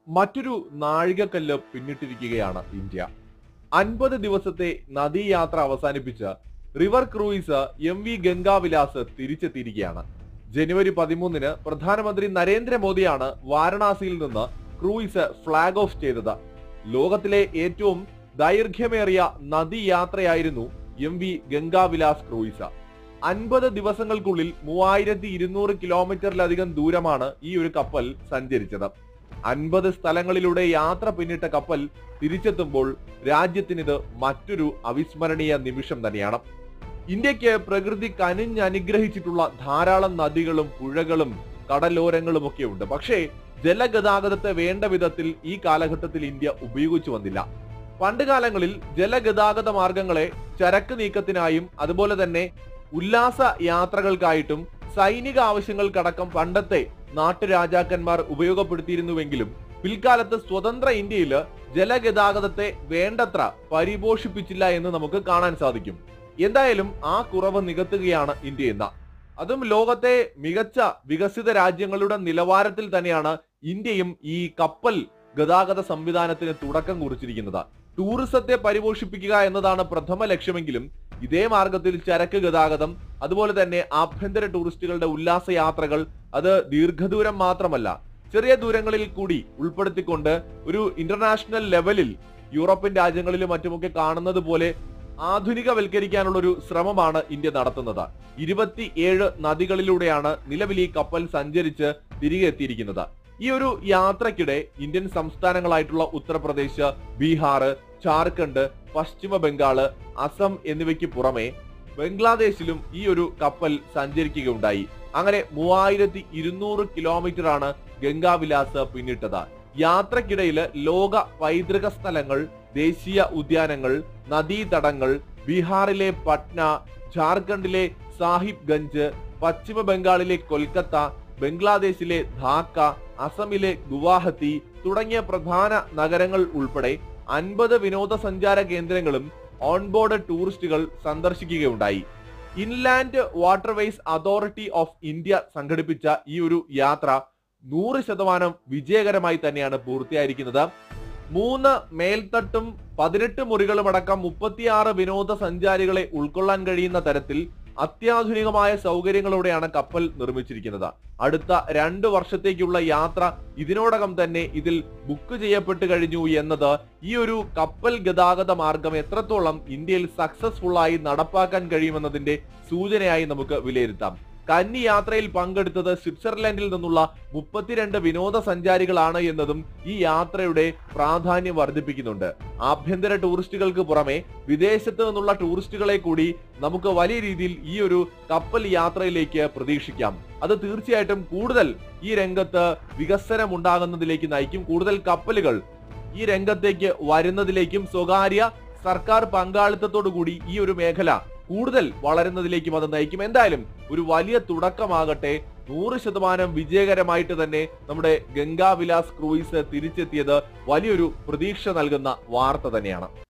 മറ്റൊരു നാഴികക്കല്ല് പിന്നിട്ടിരിക്കുകയാണ് ഇന്ത്യ അൻപത് ദിവസത്തെ നദീയാത്ര അവസാനിപ്പിച്ച് river cruise M V Ganga Vilas തിരിച്ചെത്തിയിരിക്കുകയാണ് ജനുവരി പതിമൂന്നിന് പ്രധാനമന്ത്രി നരേന്ദ്രമോദിയാണ് വാരണാസിയിൽ നിന്ന് ക്രൂയിസ് ഫ്ളാഗ് ഓഫ് ചെയ്തത് ലോകത്തിലെ ഏറ്റവും ദൈർഘ്യമേറിയ നദീയാത്രയായിരുന്നു എം വി ഗംഗാവിലാസ് ക്രൂയിസ് അൻപത് ദിവസങ്ങൾക്കുള്ളിൽ മൂവായിരത്തി ഇരുന്നൂറ് കിലോമീറ്ററിലധികം ദൂരമാണ് ഈ ഒരു കപ്പൽ സഞ്ചരിച്ചത് അൻപത് സ്ഥലങ്ങളിലൂടെ യാത്ര പിന്നിട്ട കപ്പൽ തിരിച്ചെത്തുമ്പോൾ രാജ്യത്തിനിത് മറ്റൊരു അവിസ്മരണീയ നിമിഷം തന്നെയാണ് ഇന്ത്യക്ക് പ്രകൃതി കനിഞ്ഞനുഗ്രഹിച്ചിട്ടുള്ള ധാരാളം നദികളും പുഴകളും കടലോരങ്ങളും ഒക്കെ ഉണ്ട് പക്ഷേ ജലഗതാഗതത്തെ വേണ്ട വിധത്തിൽ ഈ കാലഘട്ടത്തിൽ ഇന്ത്യ ഉപയോഗിച്ചു വന്നില്ല പണ്ട് കാലങ്ങളിൽ ജലഗതാഗത മാർഗങ്ങളെ ചരക്ക് നീക്കത്തിനായും അതുപോലെ തന്നെ ഉല്ലാസ യാത്രകൾക്കായിട്ടും സൈനിക ആവശ്യങ്ങൾക്കടക്കം പണ്ടത്തെ നാട്ടുരാജാക്കന്മാർ ഉപയോഗപ്പെടുത്തിയിരുന്നുവെങ്കിലും പിൽക്കാലത്ത് സ്വതന്ത്ര ഇന്ത്യയിൽ ജലഗതാഗതത്തെ വേണ്ടത്ര പരിപോഷിപ്പിച്ചില്ല എന്ന് നമുക്ക് കാണാൻ സാധിക്കും എന്തായാലും ആ കുറവ് നികത്തുകയാണ് ഇന്ത്യ എന്ന അതും ലോകത്തെ മികച്ച വികസിത രാജ്യങ്ങളുടെ നിലവാരത്തിൽ തന്നെയാണ് ഇന്ത്യയും ഈ കപ്പൽ ഗതാഗത സംവിധാനത്തിന് തുടക്കം കുറിച്ചിരിക്കുന്നത് ടൂറിസത്തെ പരിപോഷിപ്പിക്കുക എന്നതാണ് പ്രഥമ ലക്ഷ്യമെങ്കിലും ഇതേ മാർഗത്തിൽ ചരക്ക് ഗതാഗതം അതുപോലെ തന്നെ ആഭ്യന്തര ടൂറിസ്റ്റുകളുടെ ഉല്ലാസ യാത്രകൾ അത് ദീർഘദൂരം മാത്രമല്ല ചെറിയ ദൂരങ്ങളിൽ കൂടി ഉൾപ്പെടുത്തിക്കൊണ്ട് ഒരു ഇന്റർനാഷണൽ ലെവലിൽ യൂറോപ്യൻ രാജ്യങ്ങളിലും മറ്റുമൊക്കെ കാണുന്നത് പോലെ ആധുനികവൽക്കരിക്കാനുള്ള ഒരു ശ്രമമാണ് ഇന്ത്യ നടത്തുന്നത് ഇരുപത്തിയേഴ് നദികളിലൂടെയാണ് നിലവിൽ ഈ കപ്പൽ സഞ്ചരിച്ച് തിരികെ എത്തിയിരിക്കുന്നത് ഈ ഒരു യാത്രക്കിടെ ഇന്ത്യൻ സംസ്ഥാനങ്ങളായിട്ടുള്ള ഉത്തർപ്രദേശ് ബീഹാർ ജാർഖണ്ഡ് പശ്ചിമ ബംഗാള് അസം എന്നിവയ്ക്ക് പുറമെ ബംഗ്ലാദേശിലും ഈ ഒരു കപ്പൽ സഞ്ചരിക്കുകയുണ്ടായി അങ്ങനെ മൂവായിരത്തി ഇരുന്നൂറ് കിലോമീറ്റർ ആണ് ഗംഗാവിലാസ് പിന്നിട്ടത് യാത്രക്കിടയിൽ ലോക പൈതൃക സ്ഥലങ്ങൾ ദേശീയ ഉദ്യാനങ്ങൾ നദീതടങ്ങൾ ബീഹാറിലെ പട്ന ജാർഖണ്ഡിലെ സാഹിബ് ഗഞ്ച് പശ്ചിമ ബംഗാളിലെ കൊൽക്കത്ത ബംഗ്ലാദേശിലെ ധാക്ക അസമിലെ ഗുവാഹത്തി തുടങ്ങിയ പ്രധാന നഗരങ്ങൾ ഉൾപ്പെടെ അൻപത് വിനോദസഞ്ചാര കേന്ദ്രങ്ങളും ഓൺബോർഡ് ടൂറിസ്റ്റുകൾ സന്ദർശിക്കുകയുണ്ടായി inland waterways authority of India സംഘടിപ്പിച്ച ഈ ഒരു യാത്ര നൂറ് ശതമാനം വിജയകരമായി തന്നെയാണ് പൂർത്തിയായിരിക്കുന്നത് മൂന്ന് മേൽത്തട്ടും പതിനെട്ട് മുറികളും അടക്കം മുപ്പത്തിയാറ് വിനോദസഞ്ചാരികളെ ഉൾക്കൊള്ളാൻ കഴിയുന്ന തരത്തിൽ അത്യാധുനികമായ സൗകര്യങ്ങളോടെയാണ് കപ്പൽ നിർമ്മിച്ചിരിക്കുന്നത് അടുത്ത രണ്ട് വർഷത്തേക്കുള്ള യാത്ര ഇതിനോടകം തന്നെ ഇതിൽ ബുക്ക് ചെയ്യപ്പെട്ട് കഴിഞ്ഞു എന്നത് ഈ ഒരു കപ്പൽ ഗതാഗത മാർഗം എത്രത്തോളം ഇന്ത്യയിൽ സക്സസ്ഫുൾ ആയി നടപ്പാക്കാൻ കഴിയുമെന്നതിന്റെ സൂചനയായി നമുക്ക് വിലയിരുത്താം കന്നി യാത്രയിൽ പങ്കെടുത്തത് സ്വിറ്റ്സർലൻഡിൽ നിന്നുള്ള മുപ്പത്തിരണ്ട് വിനോദസഞ്ചാരികളാണ് എന്നതും ഈ യാത്രയുടെ പ്രാധാന്യം വർദ്ധിപ്പിക്കുന്നുണ്ട് ആഭ്യന്തര ടൂറിസ്റ്റുകൾക്ക് പുറമെ വിദേശത്ത് നിന്നുള്ള ടൂറിസ്റ്റുകളെ കൂടി നമുക്ക് വലിയ രീതിയിൽ ഈ ഒരു കപ്പൽ യാത്രയിലേക്ക് പ്രതീക്ഷിക്കാം അത് തീർച്ചയായിട്ടും കൂടുതൽ ഈ രംഗത്ത് വികസനം ഉണ്ടാകുന്നതിലേക്ക് നയിക്കും കൂടുതൽ കപ്പലുകൾ ഈ രംഗത്തേക്ക് വരുന്നതിലേക്കും സ്വകാര്യ സർക്കാർ പങ്കാളിത്തത്തോടു കൂടി ഈ ഒരു മേഖല കൂടുതൽ വളരുന്നതിലേക്കും അത് നയിക്കും എന്തായാലും ഒരു വലിയ തുടക്കമാകട്ടെ നൂറ് ശതമാനം വിജയകരമായിട്ട് തന്നെ നമ്മുടെ ഗംഗാവിലാസ് ക്രൂയിസ് തിരിച്ചെത്തിയത് വലിയൊരു പ്രതീക്ഷ നൽകുന്ന വാർത്ത തന്നെയാണ്